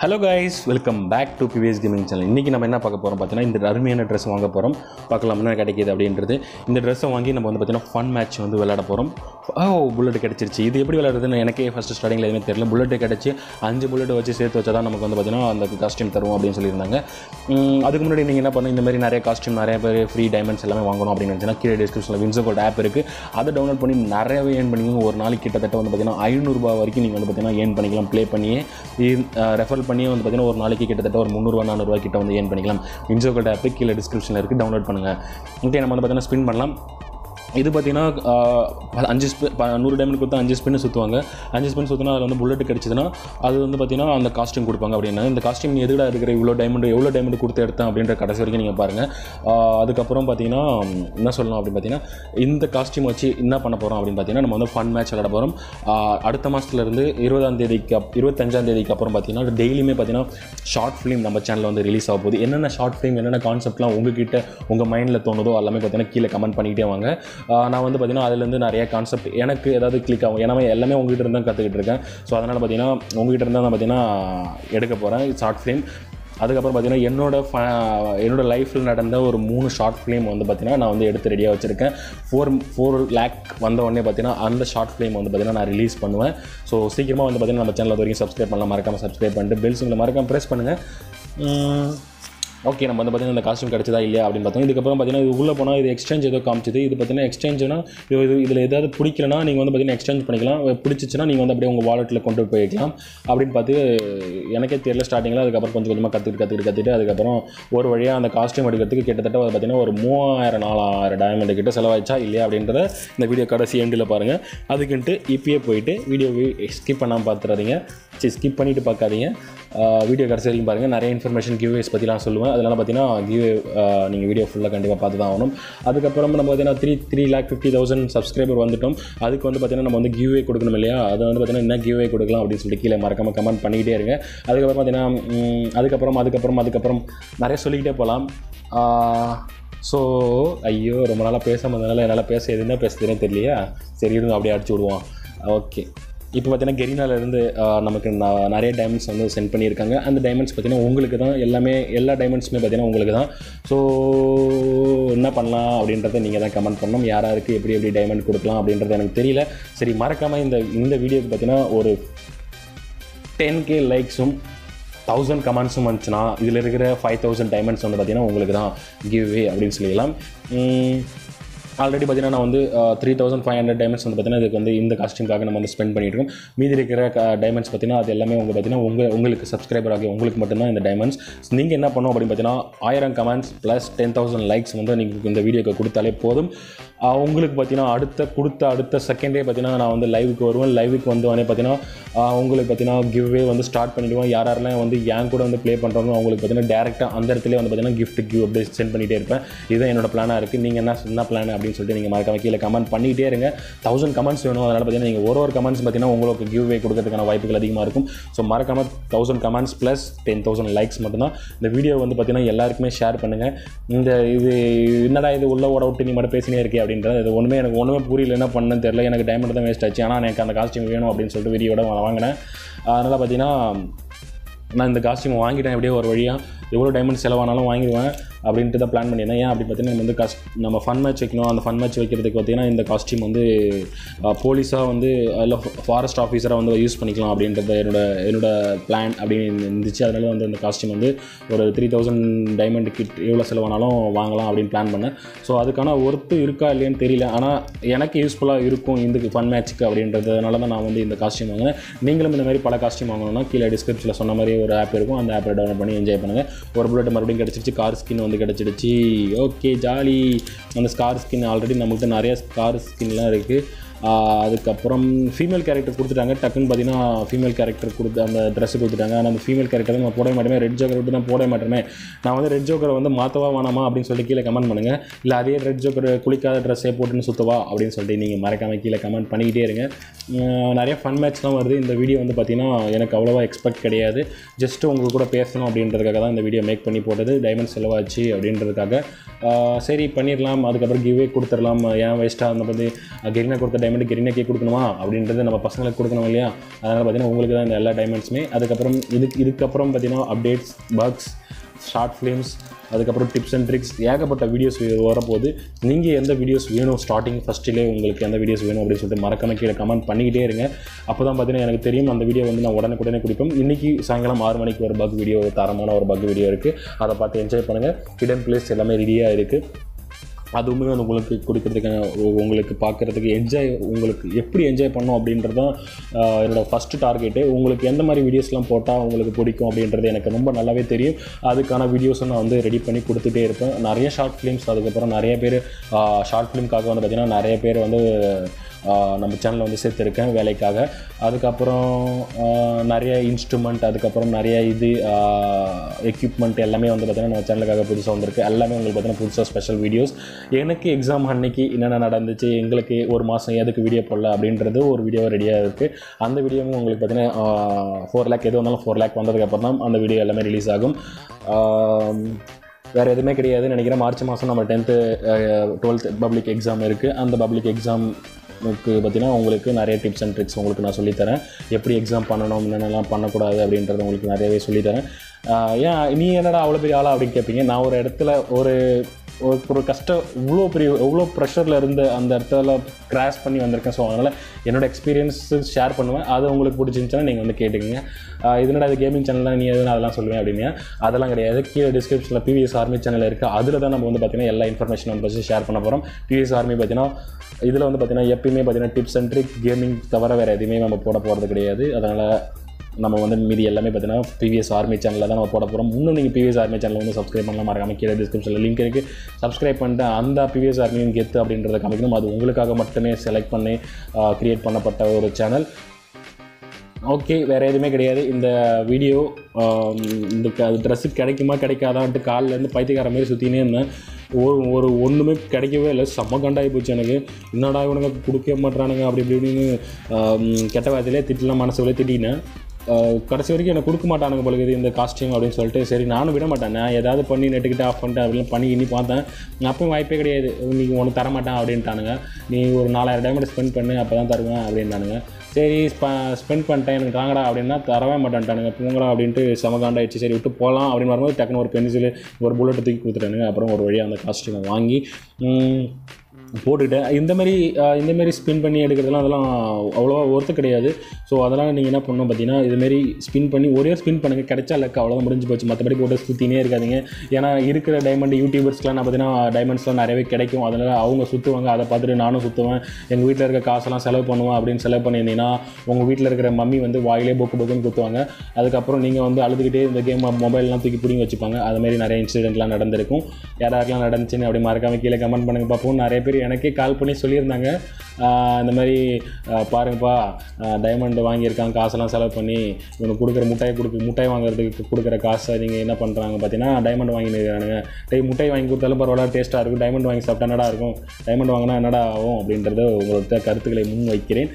hello guys welcome back to PVS gaming channel இன்றைக்கி நம்ம என்ன பார்க்க போகிறோம் பார்த்தீங்கன்னா இந்த அருமையான ட்ரெஸ் வாங்க போகிறோம் பார்க்கலாம் என்ன கிடைக்கிது அப்படின்றது இந்த ட்ரெஸ்ஸை வாங்கி நம்ம வந்து பார்த்தீங்கன்னா ஃபன் மேட்ச் வந்து விளையாட போகிறோம் ஓ புல்லட் கிடச்சிருச்சு இது எப்படி விளையாடுறதுன்னு எனக்கே ஃபஸ்ட்டு ஸ்டார்டிங்கில் எதுவுமே தெரியல புல்லட் கிடச்சி அஞ்சு புல்லட் வச்சு சேர்த்து வச்சா தான் நமக்கு வந்து பார்த்தீங்கன்னா அந்த காஸ்டியூம் தரும் அப்படின்னு சொல்லியிருந்தாங்க உம், அதுக்கு முன்னாடி நீங்கள் என்ன பண்ணணும் இந்த மாதிரி நிறைய காஸ்டியூம் நிறைய பேர் ஃப்ரீ டைமண்ட்ஸ் எல்லாமே வாங்கணும் அப்படின்னு நினச்சினா கீழே டிஸ்கிரிப்ஷனில் வின்சோ கோல்ட் ஆப் இருக்குது அதை டவுன்லோட் பண்ணி நிறையவே ஏர்ன் பண்ணிக்கோங்க ஒரு நாளைக்கு கிட்டத்தட்ட வந்து பார்த்தீங்கன்னா ஐநூறுரூபா வரைக்கும் நீங்கள் வந்து பார்த்தீங்கன்னா ஏர்ன் பண்ணிக்கலாம் ப்ளே பண்ணியே ரெஃபர் பண்ணியே வந்து பார்த்தீங்கன்னா ஒரு நாளைக்கு கிட்டத்தட்ட ஒரு முந்நூறுவா நானூறுவா கிட்ட வந்து ஏர்ன் பண்ணிக்கலாம் வின்சோ கோல்ட் ஆப் கீழே டிஸ்கிரிப்ஷனில் இருக்குது டவுன்லோட் பண்ணுங்கள் ஓகே நம்ம வந்து பார்த்தீங்கன்னா ஸ்பின் பண்ணலாம் இது பார்த்தீங்கன்னா ஆஹ், அஞ்சு ஸ்பின் நூறு டைமண்ட் கொடுத்தா அஞ்சு ஸ்பின்னு சுற்றுவாங்க அஞ்சு ஸ்பின் சுற்றினா அதில் வந்து புல்லட் கிடச்சிதுன்னா அது வந்து பார்த்தீங்கன்னா அந்த காஸ்டியூம் கொடுப்பாங்க அப்படின்னா இந்த காஸ்டியூம் எதுடா இருக்கிற இவ்வளோ டைமண்ட் எவ்வளோ டைமண்ட் கொடுத்து எடுத்தேன் அப்படின்ற கடைசி வரைக்கும் நீங்கள் பாருங்கள் ஆஹ், அதுக்கப்புறம் பார்த்தீங்கன்னா என்ன சொல்லணும் அப்படின்னு பார்த்தீங்கன்னா இந்த காஸ்டியூம் வச்சு என்ன பண்ண போகிறோம் அப்படின்னு பார்த்தீங்கன்னா நம்ம வந்து ஃபன் மேட்ச் விளையாட போகிறோம் அடுத்த மாதத்துலேருந்து இருபதாம் தேதிக்கு அப் இருபத்தஞ்சாம் தேதிக்கு அப்புறம் பார்த்தீங்கன்னா டெய்லியுமே பார்த்தீங்கன்னா ஷார்ட் ஃபிலிம் நம்ம சேனலில் வந்து ரிலீஸ் ஆக போகுது என்னென்ன ஷார்ட் ஃபிலிம் என்னென்ன கான்செப்ட்லாம் உங்ககிட்ட உங்கள் மைண்டில் தோணுதோ எல்லாமே பார்த்தீங்கன்னா கீழே கமெண்ட் பண்ணிக்கிட்டே வாங்க ஆஹ் நான் வந்து பார்த்தீங்கன்னா அதுலேருந்து நிறைய கான்செப்ட் எனக்கு ஏதாவது கிளிக் ஆகும் ஏன்னா எல்லாமே உங்ககிட்ட இருந்து தான் கற்றுக்கிட்டு இருக்கேன் ஸோ அதனால் பார்த்தீங்கன்னா உங்ககிட்ட இருந்தால் நான் பார்த்தீங்கன்னா எடுக்க போகிறேன் ஷார்ட் ஃபிலிம் அதுக்கப்புறம் பார்த்தீங்கன்னா என்னோட ஃப என்னோட லைஃப்பில் நடந்த ஒரு மூணு ஷார்ட் ஃபிலிம் வந்து பார்த்தீங்கன்னா நான் வந்து எடுத்து ரெடியாக வச்சுருக்கேன் ஃபோர் ஃபோர் லேக் வந்த உடனே பார்த்தீங்கன்னா அந்த ஷார்ட் ஃபிலிம் வந்து பார்த்தீங்கன்னா நான் ரிலீஸ் பண்ணுவேன் ஸோ சீக்கிரமாக வந்து பார்த்தீங்கன்னா நம்ம சேனல் வரைக்கும் சப்ஸ்கிரைப் பண்ணலாம் மறக்காமல் சப்ஸ்கிரைப் பண்ணிட்டு பெல் சிங்கில் மறக்காமல் ப்ரெஸ் பண்ணுங்கள் ஓகே நம்ம வந்து பார்த்தீங்கன்னா இந்த காஸ்டியூம் கிடச்சதா இல்லையா அப்படின்னு பார்த்தோம் இதுக்கப்புறம் பார்த்தீங்கன்னா இது உள்ளே போனால் இது எக்ஸ்சேஞ்ச் ஏதோ காமிச்சது இது பார்த்தீங்கன்னா எக்ஸ்சேஞ்சுனா இது இது இதில் ஏதாவது பிடிக்கலனா நீங்கள் வந்து பார்த்தீங்கன்னா எக்ஸ்சேஞ்ச் பண்ணிக்கலாம் பிடிச்சிச்சுன்னா நீங்கள் வந்து அப்படியே உங்கள் வாலெட்டில் கொண்டு போய்க்கலாம் அப்படின்னு பார்த்து எனக்கே தெரியல ஸ்டார்டிங்கில் அதுக்கப்புறம் கொஞ்சம் கொஞ்சமாக கற்றுக்கிட்டு கற்றுக்கிட்டு கற்றுக்கிட்டு அதுக்கப்புறம் ஒரு வழியாக அந்த காஸ்டியூம் எடுக்கிறதுக்கு கிட்டத்தட்ட வந்து பார்த்தீங்கன்னா ஒரு மூவாயிரம் நாலாயிரம் டைமண்ட் கிட்ட செலவாயிச்சா இல்லையா அப்படின்றத இந்த வீடியோ கடைசி எண்டில் பாருங்கள் அதுக்குன்ட்டு இப்பயே போயிட்டு வீடியோ ஸ்கிப் பண்ணாமல் பார்த்துறாதீங்க சரி ஸ்கிப் பண்ணிவிட்டு பார்க்காதீங்க வீடியோ கடைசி வரைக்கும் பாருங்கள் நிறைய இன்ஃபர்மேஷன் கிவ்வேஸ் பற்றிலாம் சொல்லுவேன் அதனால் பார்த்தீங்கன்னா கிவ்வே நீங்கள் வீடியோ ஃபுல்லாக கண்டிப்பாக பார்த்து தான் ஆகணும் அதுக்கப்புறம் நம்ம பார்த்தீங்கன்னா three three lakh fifty thousand subscriber வந்துட்டோம் அதுக்கு வந்து பார்த்தீங்கன்னா நம்ம வந்து கிவ்வே கொடுக்கணும் இல்லையா அதை வந்து பார்த்தீங்கன்னா என்ன கிவ்வே கொடுக்கலாம் அப்படின்னு சொல்லிட்டு கீழே மறக்காமல் கமெண்ட் பண்ணிக்கிட்டே இருங்க அதுக்கப்புறம் பார்த்தீங்கன்னா ம், அதுக்கப்புறம் அதுக்கப்புறம் அதுக்கப்புறம் நிறைய சொல்லிக்கிட்டே போகலாம் ஸோ ஐயோ ரொம்ப நாளாக பேசாம இருந்ததுனால என்னால் பேச எதுனா பேசுறதுனே தெரியலையா சரி இருங்க அப்படியே அடிச்சு விடுவோம் ஓகே இப்போ பார்த்தீங்கன்னா கெரினாலேருந்து நமக்கு ந- நிறைய டைமண்ட்ஸ் வந்து சென்ட் பண்ணியிருக்காங்க அந்த டைமண்ட்ஸ் பார்த்தீங்கன்னா உங்களுக்கு தான் எல்லாமே எல்லா டைமண்ட்ஸுமே பார்த்தீங்கன்னா உங்களுக்கு தான் ஸோ என்ன பண்ணலாம் அப்படின்றத நீங்கள் தான் கமெண்ட் பண்ணணும் யார் யாருக்கு எப்படி எப்படி டைமண்ட் கொடுக்கலாம் அப்படின்றது எனக்கு தெரியல சரி மறக்காமல் இந்த இந்த வீடியோக்கு பார்த்தீங்கன்னா ஒரு டென் கே லைக்ஸும் தௌசண்ட் கமெண்ட்ஸும் வந்துச்சுன்னா இதில் இருக்கிற ஃபைவ் தௌசண்ட் டைமண்ட்ஸ் வந்து பார்த்தீங்கன்னா உங்களுக்கு தான் கிவ் அப்படின்னு சொல்லிக்கலாம் ஆல்ரெடி பார்த்தீங்கன்னா நான் வந்து three thousand five hundred diamonds வந்து பார்த்தீங்கன்னா இதுக்கு வந்து இந்த காஸ்டியூம்காக நம்ம வந்து ஸ்பெண்ட் பண்ணியிருக்கோம் மீதி இருக்கிற டைமண்ட்ஸ் பார்த்தீங்கன்னா அது எல்லாமே உங்கள் பார்த்தீங்கன்னா உங்கள் உங்களுக்கு சப்ஸ்கிரைபர் ஆகிய உங்களுக்கு மட்டும்தான் இந்த டைமண்ட்ஸ் நீங்கள் என்ன பண்ணணும் அப்படின்னு பார்த்தீங்கன்னா ஆயிரம் comments plus ten thousand likes வந்து நீங்கள் இந்த வீடியோக்கு கொடுத்தாலே போதும் ஆஹ் உங்களுக்கு பார்த்தீங்கன்னா அடுத்த கொடுத்த அடுத்த செகண்டே பார்த்தீங்கன்னா நான் வந்து லைவுக்கு வருவேன் லைவுக்கு வந்து உடனே பார்த்தீங்கன்னா ஆஹ் உங்களுக்கு பார்த்தீங்கன்னா கிவ்வே வந்து ஸ்டார்ட் பண்ணிடுவேன் யார் யாரெல்லாம் வந்து என் கூட வந்து ப்ளே பண்ணுறாங்க அவங்களுக்கு பார்த்தீங்கன்னா டேரெக்டாக அந்த இடத்துல வந்து பார்த்தீங்கன்னா gift கிவ் அப்படியே சென்ட் பண்ணிகிட்டே இருப்பேன் இதுதான் என்னோட பிளானாக இருக்குது நீங்கள் என்ன என்ன பிளான் அப்படின்னு சொல்லிட்டு நீங்கள் மறக்காம கீழே கமெண்ட் பண்ணிகிட்டே இருங்க தௌசண்ட் கமெண்ட்ஸ் வேணும் அதனால் பார்த்தீங்கன்னா நீங்கள் ஒரு ஒரு கமெண்ட்ஸ் பார்த்தீங்கன்னா உங்களுக்கு கிவ்வே கொடுக்கறதுக்கான வாய்ப்புகள் அதிகமாக இருக்கும் ஸோ மறக்காம thousand comments plus ten thousand likes மட்டும்தான் இந்த வீடியோ வந்து பார்த்தீங்கன்னா எல்லாருக்குமே ஷேர் பண்ணுங்கள் இந்த இது என்னடா இது உள்ள ஓட விட்டு நீ மட்டும் பேசினே இருக்கே அப்படின்றது இது ஒன்றுமே எனக்கு ஒன்றுமே புரியல என்ன பண்ணேன்னு தெரியல எனக்கு டைமண்ட் தான் வேஸ்ட் ஆச்சு ஆனால் எனக்கு அந்த காஸ்டியூம் வேணும் அப்படின்னு சொல்லிட்டு வீடியோட வாங்கினேன் அதனால் பார்த்தீங்கன்னா நான் இந்த காஸ்டியூம் வாங்கிட்டேன் எப்படியோ ஒரு வழியாக எவ்வளோ டைமண்ட் செலவானாலும் வாங்கிடுவேன் அப்படின்ட்டு தான் பிளான் பண்ணியிருந்தேன் ஏன் அப்படி பார்த்தீங்கன்னா நம்ம வந்து கஸ் நம்ம ஃபன் மேட்ச் வைக்கணும் அந்த ஃபன் மேட்ச் வைக்கிறதுக்கு பார்த்தீங்கன்னா இந்த காஸ்டியூம் வந்து போலீஸாக வந்து இல்லை ஃபாரஸ்ட் ஆஃபீஸராக வந்து யூஸ் பண்ணிக்கலாம் அப்படின்றது என்னோட என்னோட பிளான் அப்படின்னு இருந்துச்சு அதனால வந்து இந்த காஸ்டியூம் வந்து ஒரு த்ரீ தௌசண்ட் டைமண்ட் கிட் எவ்வளோ செலவானாலும் வாங்கலாம் அப்படின்னு பிளான் பண்ணேன் ஸோ அதுக்கான ஒர்த்து இருக்கா இல்லையான்னு தெரியல ஆனால் எனக்கு யூஸ்ஃபுல்லாக இருக்கும் இந்த ஃபன் மேட்ச்சுக்கு அப்படின்றதுனால தான் நான் வந்து இந்த காஸ்டியூம் வாங்கினேன் நீங்களும் இந்த மாதிரி பல காஸ்டியூம் வாங்கணும்னா கீழே டிஸ்கிரிப்ஷனில் சொன்ன மாதிரி ஒரு ஆப் இருக்கும் அந்த ஆப்பை டவுன்லோட் பண்ணி என்ஜாய் பண்ணுங்கள் ஒரு புல்லட் மறுபடியும் கிடச்சிருச்சு கார் ஸ்கின் வந்து கிடச்சிடுச்சு ஓகே ஜாலி அந்த ஸ்கார் ஸ்கின் ஆல்ரெடி நம்மகிட்ட நிறைய ஸ்கார் ஸ்கின்லாம் இருக்குது அதுக்கப்புறம் ஃபீமேல் கேரக்டர் கொடுத்துட்டாங்க டக்குன்னு பார்த்தீங்கன்னா ஃபீமேல் கேரக்டர் கொடுத்து அந்த ட்ரெஸ் கொடுத்துட்டாங்க ஆனால் அந்த ஃபீமேல் கேரக்டர் நம்ம போடவே மாட்டோமே ரெட் ஜோக்கர் விட்டு நான் போடவே மாட்டேமே நான் வந்து ரெட் ஜோக்கரை வந்து மாற்றவா வேணாமா அப்படின்னு சொல்லிட்டு கீழே கமெண்ட் பண்ணுங்கள் இல்லை அதே ரெட் ஜோக்கர் குளிக்காத ட்ரெஸ்ஸே போட்டுன்னு சுத்தவா அப்படின்னு சொல்லிட்டு நீங்கள் மறக்காம கீழே கமெண்ட் பண்ணிக்கிட்டே இருங்க உம், நிறைய ஃபன் மேட்ச்லாம் வருது இந்த வீடியோ வந்து பார்த்தீங்கன்னா எனக்கு அவ்வளோவா எக்ஸ்பெக்ட் கிடையாது ஜஸ்ட்டு உங்க கூட பேசணும் அப்படின்றதுக்காக தான் இந்த வீடியோ மேக் பண்ணி போட்டது டைமண்ட் செலவாச்சு அப்படின்றதுக்காக ஆஹ், சரி பண்ணிடலாம் அதுக்கப்புறம் கிவ்வே கொடுத்துடலாம் ஏன் வேஸ்ட்டாக அந்த பற்றி கெரினா கொடுத்த டைமண்ட் கெரினாக்கே கொடுக்கணுமா அப்படின்றது நம்ம பசங்களுக்கு கொடுக்கணும் இல்லையா அதனால் பார்த்தீங்கன்னா உங்களுக்கு தான் இந்த எல்லா டைமண்ட்ஸுமே அதுக்கப்புறம் இதுக்கு இதுக்கப்புறம் பார்த்தீங்கன்னா அப்டேட்ஸ் பக்ஸ் ஷார்ட் ஃபிலிம்ஸ் அதுக்கப்புறம் டிப்ஸ் அண்ட் ட்ரிக்ஸ் ஏகப்பட்ட வீடியோஸ் வரப்போகுது நீங்கள் எந்த வீடியோஸ் வேணும் ஸ்டார்டிங் ஃபஸ்ட்டிலே உங்களுக்கு எந்த வீடியோஸ் வேணும் அப்படின்னு சொல்லிட்டு மறக்காம கீழே கமெண்ட் பண்ணிக்கிட்டே இருங்க அப்போ தான் பார்த்தீங்கன்னா எனக்கு தெரியும் அந்த வீடியோ வந்து நான் உடனுக்குடனே கொடுப்போம் இன்றைக்கி சாயங்காலம் ஆறு மணிக்கு ஒரு பக் வீடியோ ஒரு தரமான ஒரு பக் வீடியோ இருக்குது அதை பார்த்து என்ஜாய் பண்ணுங்கள் ஹிடன் பிளேஸ் எல்லாமே ரெடியாக இருக்குது அதுவுமே வந்து உங்களுக்கு கொடுக்கறதுக்கான உ- உங்களுக்கு பார்க்குறதுக்கு என்ஜாய் உங்களுக்கு எப்படி என்ஜாய் பண்ணோம் அப்படின்றது தான் ஆஹ், என்னோட ஃபஸ்ட்டு டார்கெட்டு உங்களுக்கு எந்த மாதிரி வீடியோஸ்லாம் போட்டால் உங்களுக்கு பிடிக்கும் அப்படின்றது எனக்கு ரொம்ப நல்லாவே தெரியும் அதுக்கான வீடியோஸும் நான் வந்து ரெடி பண்ணி கொடுத்துட்டே இருப்பேன் நிறைய ஷார்ட் ஃபிலிம்ஸ் அதுக்கப்புறம் நிறைய பேர் ஷார்ட் ஃபிலிம்காக வந்து பார்த்திங்கன்னா நிறைய பேர் வந்து ஆஹ், நம்ம சேனலில் வந்து சேர்த்துருக்கேன் வேலைக்காக அதுக்கப்புறம் ஆஹ், நிறைய இன்ஸ்ட்ருமெண்ட் அதுக்கப்புறம் நிறைய இது எக்யூப்மெண்ட் எல்லாமே வந்து பார்த்திங்கன்னா நம்ம சேனலுக்காக புதுசாக வந்திருக்கு எல்லாமே உங்களுக்கு பார்த்தீங்கன்னா புதுசாக ஸ்பெஷல் வீடியோஸ் எனக்கு எக்ஸாம் அன்னைக்கு என்னென்ன நடந்துச்சு எங்களுக்கு ஒரு மாதம் எதுக்கு வீடியோ போடல அப்படின்றது ஒரு வீடியோ ரெடியாக இருக்குது அந்த வீடியோவும் உங்களுக்கு பார்த்தீங்கன்னா ஃபோர் லேக் எது வந்தாலும் ஃபோர் லேக் வந்ததுக்கப்புறம் தான் அந்த வீடியோ எல்லாமே ரிலீஸ் ஆகும் ஆம், வேறு எதுவுமே கிடையாதுன்னு நினைக்கிறேன் மார்ச் மாதம் நம்ம டென்த்து டுவெல்த் பப்ளிக் எக்ஸாம் இருக்குது அந்த பப்ளிக் எக்ஸாம் பார்த்தீங்கன்னா உங்களுக்கு நிறைய டிப்ஸ் அண்ட் ட்ரிக்ஸ் உங்களுக்கு நான் சொல்லித்தரேன் எப்படி எக்ஸாம் பண்ணணும் என்னென்னலாம் பண்ணக்கூடாது அப்படின்றத உங்களுக்கு நிறையவே சொல்லித்தரேன் ஆஹ் ஏன் நீ என்னடா அவ்வளோ பெரிய ஆளா அப்படின்னு கேட்பீங்க நான் ஒரு இடத்துல ஒரு ஒரு ஒரு கஷ்டம் இவ்வளோ பெரிய எவ்வளோ ப்ரெஷரில் இருந்து அந்த இடத்துல கிராஷ் பண்ணி வந்திருக்கேன் ஸோ அதனால் என்னோட எக்ஸ்பீரியன்ஸு ஷேர் பண்ணுவேன் அது உங்களுக்கு பிடிச்சிருந்துச்சுன்னா நீங்கள் வந்து கேட்டுக்கங்க ஆஹ் இதனடா இது கேமிங் சேனல் நீ எதுவும் அதெல்லாம் சொல்லுவேன் அப்படின்னா அதெல்லாம் கிடையாது கீழே டிஸ்கிரிப்ஷனில் பிவிஎஸ் ஆர்மி சேனல் இருக்குது அதில் தான் நம்ம வந்து பார்த்தீங்கன்னா எல்லா இன்ஃபர்மேஷன் வந்து ஃபஸ்ட்டு ஷேர் பண்ண போகிறோம் பிவிஎஸ் ஆர்மி பார்த்தீங்கன்னா இதில் வந்து பார்த்தீங்கன்னா எப்பயுமே பார்த்தீங்கன்னா டிப்ஸ் அண்ட் ட்ரிக் கேமிங் தவிர வேறு எதுவுமே நம்ம போட போகிறது கிடையாது அதனால் நம்ம வந்து மீதி எல்லாமே பார்த்தீங்கன்னா பிவிஎஸ் ஆர்மி சேனலில் தான் நம்ம போட போகிறோம் இன்னும் நீங்கள் பிவிஎஸ் ஆர்மி சேனல் வந்து சப்ஸ்கிரைப் பண்ணலாம் மறக்காம கீழே டிஸ்கிரிப்ஷனில் லிங்க் இருக்குது சப்ஸ்கிரைப் பண்ணிட்டு அந்த பிவிஎஸ் ஆர்மியும் கெத்து அப்படின்றத காமிக்கணும் அது உங்களுக்காக மட்டுமே செலக்ட் பண்ணி க்ரியேட் பண்ணப்பட்ட ஒரு சேனல் ஓகே வேறு எதுவுமே கிடையாது இந்த வீடியோ இந்த ட்ரெஸ்ஸு கிடைக்குமா கிடைக்காதான்ட்டு காலிலேருந்து பைத்தியக்கார மாதிரி சுற்றினே இருந்தேன் ஒரு ஒரு ஒன்றுமே கிடைக்கவே இல்லை செம்ம கண்டாகி போச்சு எனக்கு என்னடா இவனுங்க கொடுக்க மாட்றானுங்க அப்படி இப்படின்னு ஆம், கெட்ட வார்த்தையிலே திட்டலாம் மனசுக்குள்ளே திட்டினேன் ஆஹ் கடைசி வரைக்கும் எனக்கு கொடுக்க மாட்டானுங்க போல இருக்குது இந்த காஸ்டியூம் அப்படின்னு சொல்லிட்டு சரி நானும் விட மாட்டேன் நான் ஏதாவது பண்ணி நெட்டுக்கிட்ட ஆஃப் பண்ணிட்டு அப்படிலாம் பண்ணி இன்னி பார்த்தேன் அப்பவும் வாய்ப்பே கிடையாது நீ உனக்கு தர மாட்டேன் அப்படின்ட்டானுங்க நீ ஒரு நாலாயிரம் டைமண்ட் ஸ்பெண்ட் பண்ணு அப்போ தான் தருவேன் அப்படின்ட்டானுங்க சரி ஸ்பெண்ட் பண்ணிட்டேன் எனக்கு தாங்கடா அப்படின்னா தரவே மாட்டேன்ட்டானுங்க பூங்கடா அப்படின்ட்டு சமகாண்டாயிடுச்சு சரி விட்டு போகலாம் அப்படின்னு வரும்போது டக்குன்னு ஒரு பென்சில் ஒரு புல்லட் தூக்கி கொடுத்துட்டானுங்க அப்புறம் ஒரு வழியாக அந்த காஸ்டியூமை வாங்கி ம், போட்டுக்கிட்டேன் இந்த மாதிரி அஹ், இந்த மாதிரி ஸ்பின் பண்ணி எடுக்கிறதுலாம் அதெல்லாம் அவ்வளோவா ஒர்த்து கிடையாது ஸோ அதெல்லாம் நீங்கள் என்ன பண்ணணும் பார்த்தீங்கன்னா இதுமாரி ஸ்பின் பண்ணி ஒரே ஸ்பின் பண்ணுங்கள் கிடைச்சா லக்கு அவ்வளோதான் முடிஞ்சு போச்சு மற்றபடி போட்டு சுற்றினே இருக்காதீங்க ஏன்னா இருக்கிற டைமண்ட் யூடியூபர்ஸ்க்குலாம் நான் பார்த்தீங்கன்னா டைமண்ட்ஸ்லாம் நிறையவே கிடைக்கும் அதனால் அவங்க சுற்றுவாங்க அதை பார்த்துட்டு நானும் சுற்றுவேன் எங்கள் வீட்டில் இருக்க காசெல்லாம் செலவு பண்ணுவேன் அப்படின்னு செலவு பண்ணியிருந்தீங்கன்னா உங்கள் வீட்டில் இருக்கிற மம்மி வந்து வாயிலே பொக்கு பொக்குன்னு குத்துவாங்க அதுக்கப்புறம் நீங்கள் வந்து அழுதுகிட்டே இந்த கேம் மொபைல்லாம் தூக்கி பிடிங்கி வச்சுப்பாங்க அது மாதிரி நிறைய இன்சிடென்ட்லாம் நடந்திருக்கும் யாராருக்கெல்லாம் நடந்துச்சுன்னு அப்படி மறக்காம கீழே கமெண்ட் பண்ணுங்க பார்ப்போம் நிறைய பேர் எனக்கே கால் பண்ணி சொல்லியிருந்தாங்க ஆஹ் இந்த மாதிரி ஆஹ் பாருங்கப்பா டைமண்ட் வாங்கியிருக்காங்க காசெல்லாம் செலவு பண்ணி இவனுக்கு கொடுக்குற முட்டாய் கொடுக்கு முட்டாய் வாங்குறதுக்கு கொடுக்குற காசை நீங்கள் என்ன பண்ணுறாங்க பார்த்தீங்கன்னா டைமண்ட் வாங்கினுறானுங்க டேய் முட்டாய் வாங்கி கொடுத்தாலும் பரவாயில்ல டேஸ்ட்டாக இருக்கும் டைமண்ட் வாங்கி சாப்பிட்டா என்னடா இருக்கும் டைமண்ட் வாங்கினா என்னடா ஆகும் அப்படின்றத உங்களோட கருத்துக்களை முன் வைக்கிறேன்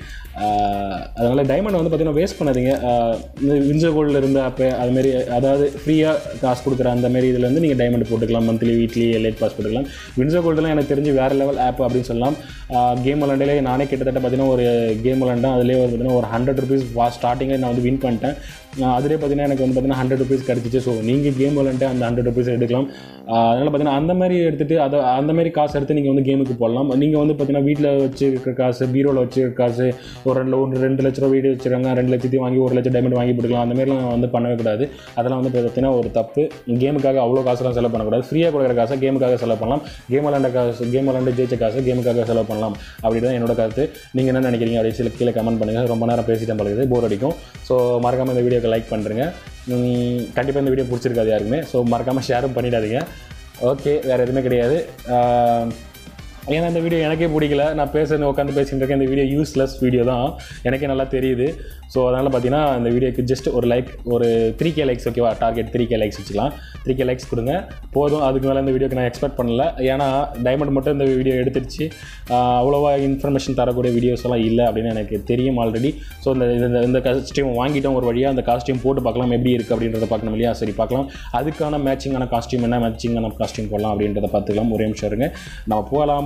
அதனால் டைமண்ட் வந்து பார்த்தீங்கன்னா வேஸ்ட் பண்ணாதீங்க ஆஹ் இந்த விஞ்சர் கோல்டில் இருந்த அப்போ அதுமாரி அதாவது ஃப்ரீயாக காசு கொடுக்குற அந்த மாதிரி இதில் வந்து நீங்கள் டைமண்ட் போட்டுக்கலாம் மந்த்லி வீக்லி லேட் பாஸ் போட்டுக்கலாம் விஞ்சர் கோல்டெலாம் எனக்கு தெரிஞ்சு வேறு லெவல் ஆப் அப்படின்னு சொல்லலாம் கேம் விளாண்டிலே நானே கிட்டத்தட்ட பார்த்தீங்கன்னா ஒரு கேம் விளாண்டேன் அதிலே ஒரு பார்த்தீங்கன்னா ஒரு ஹண்ட்ரட் ருபீஸ் ஸ்டார்டிங்கில் நான் வந்து வின் பண்ணிட்டேன் ஆஹ் அதிலே பார்த்தீங்கன்னா எனக்கு வந்து பார்த்தீங்கன்னா ஹண்ட்ரட் ருபீஸ் கிடச்சிச்சு ஸோ நீங்கள் கேம் விளாண்டு அந்த ஹண்ட்ரட் ருபீஸ் எடுக்கலாம் அதனால் பார்த்தீங்கன்னா அந்த மாதிரி எடுத்துகிட்டு அதை அந்த மாதிரி காசு எடுத்து நீங்கள் வந்து கேமுக்கு போடலாம் நீங்கள் வந்து பார்த்தீங்கன்னா வீட்டில் வச்சு இருக்கிற காசு பீரோவில் வச்சு இருக்கிற காசு ஒரு ரெண்டு ஒரு ரெண்டு லட்ச ரூபா வீடு வச்சுருக்காங்க ரெண்டு லட்சத்தையும் வாங்கி ஒரு லட்சம் டைமண்ட் வாங்கி போட்டுக்கலாம் அந்த மாதிரிலாம் வந்து பண்ணவே கூடாது அதெல்லாம் வந்து பார்த்தீங்கன்னா ஒரு தப்பு கேமுக்காக அவ்வளோ காசுலாம் செலவு பண்ணக்கூடாது ஃப்ரீயாக கொடுக்குற காசை கேமுக்காக செலவு பண்ணலாம் கேம் விளாண்ட காசு கேம் விளாண்டு ஜெயிச்ச காசு கேமுக்காக செலவு பண்ணலாம் அப்படி தான் என்னோட கருத்து நீங்கள் என்ன நினைக்கிறீங்க அப்படின்னு சொல்லி கீழே கமெண்ட் பண்ணுங்கள் ரொம்ப நேரம் பேசிட்டேன் பழகுது போர் அடிக்கும் ஸோ மறக்காமல் இந்த வீடியோக்கு லைக் பண்ணுறேங்க கண்டிப்பாக இந்த வீடியோ பிடிச்சிருக்காது யாருக்குமே ஸோ மறக்காமல் ஷேரும் பண்ணிடாதீங்க ஓகே வேறு எதுவுமே கிடையாது ஆஹ் ஏன்னா இந்த வீடியோ எனக்கே பிடிக்கல நான் பேசுறது உட்காந்து பேசிட்டு இருக்கேன் இந்த வீடியோ யூஸ்லெஸ் வீடியோ தான் எனக்கே நல்லா தெரியுது ஸோ அதனால் பார்த்தீங்கன்னா இந்த வீடியோக்கு ஜஸ்ட் ஒரு லைக் ஒரு த்ரீ கே லைக்ஸ் ஓகேவா டார்கெட் த்ரீ கே லைக்ஸ் வச்சுக்கலாம் த்ரீ கே லைக்ஸ் கொடுங்க போதும் அதுக்கு மேலே இந்த வீடியோக்கு நான் எக்ஸ்பெக்ட் பண்ணல ஏன்னா டைமண்ட் மட்டும் இந்த வீடியோ எடுத்துருச்சு ஆஹ் அவ்வளோவா இன்ஃபர்மேஷன் தரக்கூடிய வீடியோஸ் எல்லாம் இல்லை அப்படின்னு எனக்கு தெரியும் ஆல்ரெடி ஸோ இந்த இந்த இந்த காஸ்டியூம் வாங்கிட்டோம் ஒரு வழியாக அந்த காஸ்டியூம் போட்டு பார்க்கலாம் எப்படி இருக்குது அப்படின்றத பார்க்கணும் இல்லையா சரி பார்க்கலாம் அதுக்கான மேட்சிங்கான காஸ்டியூம் என்ன மேட்சிங்கான காஸ்டியூம் போடலாம் அப்படின்றத பார்த்துக்கலாம் ஒரே நிமிஷம் இருங்க நம்ம போகலாம்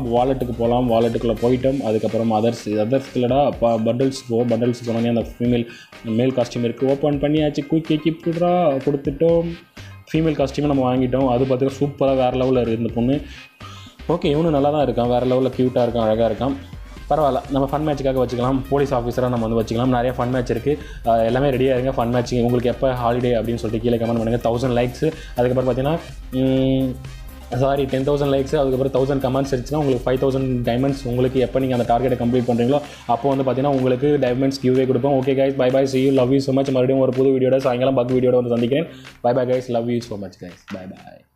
வாலெட்டுக்கு போகலாம் வாலெட்டுக்குள்ளே போயிட்டோம் அதுக்கப்புறம் அதர்ஸ் அதர்ஸ் இல்லைடா இப்போ பண்டல்ஸ் போ பண்டல்ஸ் போனோடனே அந்த ஃபீமேல் மேல் காஸ்டியூம் இருக்குது ஓப்பன் பண்ணியாச்சு குயிக் எக்கிப்டா கொடுத்துட்டோம் ஃபீமேல் காஸ்டியூமை நம்ம வாங்கிட்டோம் அது பார்த்தீங்கன்னா சூப்பராக வேறு லெவலில் இருக்குது இந்த பொண்ணு ஓகே இவனும் நல்லா தான் இருக்கான் வேறு லெவலில் க்யூட்டாக இருக்கான் அழகாக இருக்கான் பரவாயில்ல நம்ம ஃபன் மேட்ச்சுக்காக வச்சுக்கலாம் போலீஸ் ஆஃபீஸராக நம்ம வந்து வச்சுக்கலாம் நிறைய ஃபன் மேட்ச் இருக்குது எல்லாமே ரெடியாக இருங்க ஃபன் மேட்ச் உங்களுக்கு எப்போ ஹாலிடே அப்படின்னு சொல்லிட்டு கீழே கமெண்ட் பண்ணுங்கள் தௌசண்ட் லைக்ஸ் அதுக்கப்புறம் பார்த்தீங்கன்னா சாரி டென் தௌசண்ட் லைக்ஸ் அதுக்கப்புறம் தௌசண்ட் கமெண்ட்ஸ் இருந்துச்சுன்னா உங்களுக்கு ஃபைவ் தௌசண்ட் டைமண்ட்ஸ் உங்களுக்கு எப்போ நீங்கள் அந்த டார்கெட்டை கம்ப்ளீட் பண்ணுறீங்களோ அப்போ வந்து பார்த்தீங்கன்னா உங்களுக்கு டைமண்ட்ஸ் கிவ்வே கொடுப்போம் okay guys bye bye see you love you so much மறுபடியும் ஒரு புது வீடியோட சாயங்காலம் பக் வீடியோட வந்து சந்திக்கிறேன் bye bye guys love you so much guys bye by